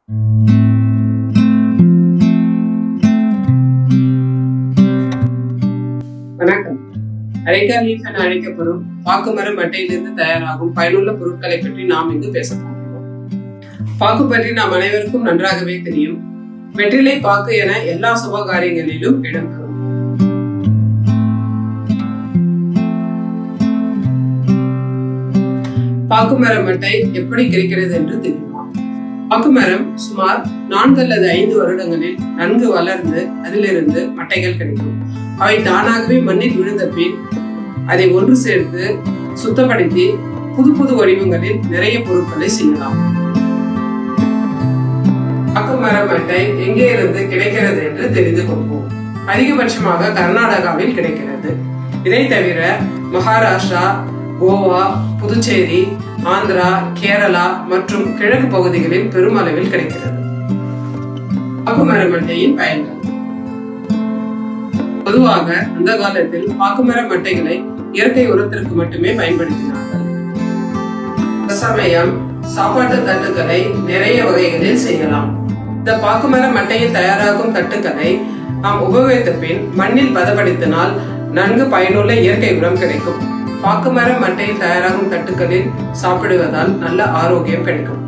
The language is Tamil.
வணக்கம் அரைக்கா லீஃப் என அழைக்கப்படும் பாக்குமரம் மட்டையிலிருந்து தயாராகும் பயனுள்ள பொருட்களை பற்றி நாம் இங்கு பேச போகிறோம் பாக்கு பற்றி நாம் அனைவருக்கும் நன்றாகவே தெரியும் வெற்றிலை பாக்கு என எல்லா சுப காரியங்களிலும் இடம்பெறும் பாக்குமரம் மட்டை எப்படி கிடைக்கிறது என்று தெரியுமா பாக்குமரம் சுமார் நான்கு அல்லது ஐந்து வருடங்களில் நன்கு வளர்ந்து அதிலிருந்து மட்டைகள் கிடைக்கும் அவை தானாகவே மண்ணில் விழுந்த பின் அதை ஒன்று சேர்த்து சுத்தப்படுத்தி புது புது வடிவங்களில் நிறைய பொருட்களை செய்யலாம் பாக்குமரம் மட்டை எங்கே இருந்து கிடைக்கிறது என்று தெரிந்து கொள்வோம் அதிகபட்சமாக கர்நாடகாவில் கிடைக்கிறது இதை தவிர மகாராஷ்டிரா கோவா புதுச்சேரி ஆந்திரா கேரளா மற்றும் கிழக்கு பகுதிகளில் பெருமளவில் கிடைக்கிறது பாக்குமரம் மட்டையின் பயன்கள் பொதுவாக அந்த காலத்தில் பாக்குமர மட்டைகளை இயற்கை உரத்திற்கு மட்டுமே பயன்படுத்தினார்கள் சமயம் சாப்பாட்டு தட்டுக்களை நிறைய வகைகளில் செய்யலாம் இந்த பாக்குமர மட்டையில் தயாராகும் தட்டுக்களை நாம் உபயோகித்த பின் மண்ணில் பதப்படுத்தினால் நன்கு பயனுள்ள இயற்கை உரம் கிடைக்கும் பாக்குமர மட்டையில் தயாராகும் தட்டுக்களில் சாப்பிடுவதால் நல்ல ஆரோக்கியம் கிடைக்கும்